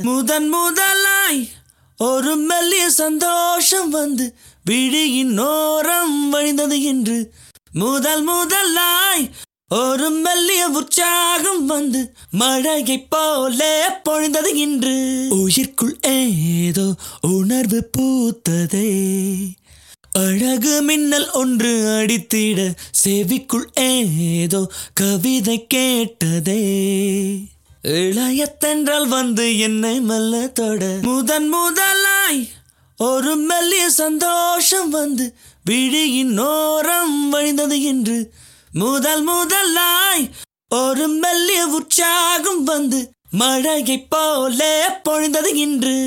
முதன் முதலாய் ஒரு மெல்லிய சந்தோஷம் வந்து விழியின் ஓரம் வழிந்தது என்று முதல் முதலாய் ஒரு மெல்லிய உற்சாகம் வந்து மழையைப் போலே பொழிந்தது இன்று உயிர்க்குள் ஏதோ உணர்வு பூத்ததே அழகு மின்னல் ஒன்று அடித்திட செவிக்குள் ஏதோ கவிதை கேட்டதே இளையத்தென்றல் வந்து என்னை மெல்ல தொட முதன் முதலாய் ஒரு மெல்லிய சந்தோஷம் வந்து விழியின் ஓரம் வழிந்தது என்று முதல் முதலாய் ஒரு மெல்லிய உற்சாகம் வந்து மழையைப் போலே பொழிந்தது இன்று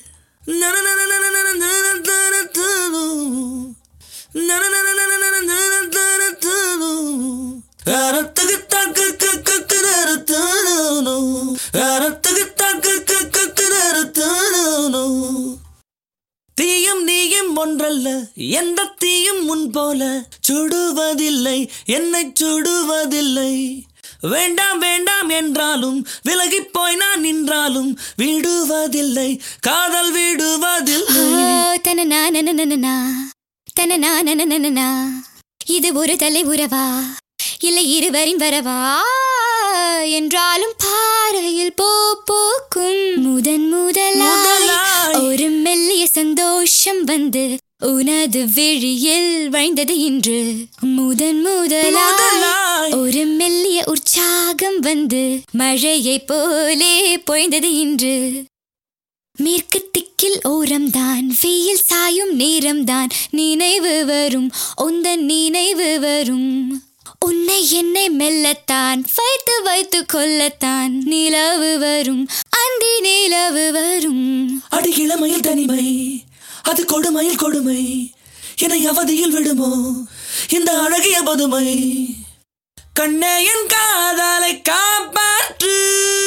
தீயும் நீயும் ஒன்றல்ல எந்த தீயும் முன் போல சுடுவதில்லை என்னை சுடுவதில்லை வேண்டாம் வேண்டாம் என்றாலும் விலகி போய் நான் நின்றாலும் விடுவதில்லை காதல் விடுவதில்லை தனனா தனனா இது ஒரு தலை உறவா இல்லை இருவரின் வரவா என்றாலும் பாறையில் பூ பூக்கும் முதன் முதலாய் முதலாய். ஒரு மெல்லிய சந்தோஷம் வந்து உனது விழியில் வழிந்தது இன்று முதன் முதலாய் முதலாய். ஒரு மெல்லிய உற்சாகம் வந்து மழையைப் போலே பொழிந்தது இன்று மேற்கு திக்கில் ஓரம்தான் வெயில் சாயும் நேரம்தான் நினைவு வரும் உந்தன் நினைவு வரும் உன்னை என்னை மெல்லத்தான் வைத்து வைத்து கொல்லத்தான் நிலவு வரும் அந்தி நிலவு வரும் அடி இளமையில் தனிமை அது கொடுமையில் கொடுமை என்னை அவதியில் விடுமோ இந்த அழகிய பதுமை கண்ணே என் காதலை காப்பாற்று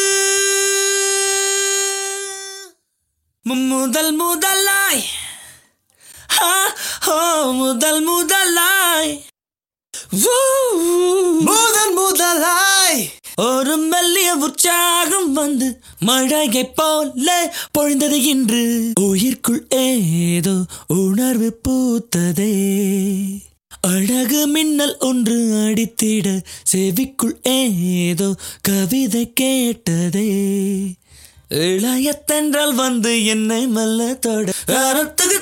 மு- முதல் முதலாய் ஆ, ஓ, முதல் முதலாய் ஊ, முதன் முதலாய் ஒரு மெல்லிய உற்சாகம் வந்து மழையை போல பொழிந்தது இன்று உயிர்க்குள் ஏதோ உணர்வு பூத்ததே அழகு மின்னல் ஒன்று அடித்திட செவிக்குள் ஏதோ கவிதை கேட்டதே இளையத்தென்றல் வந்து என்னை மெல்ல தொட அறத்துக்கு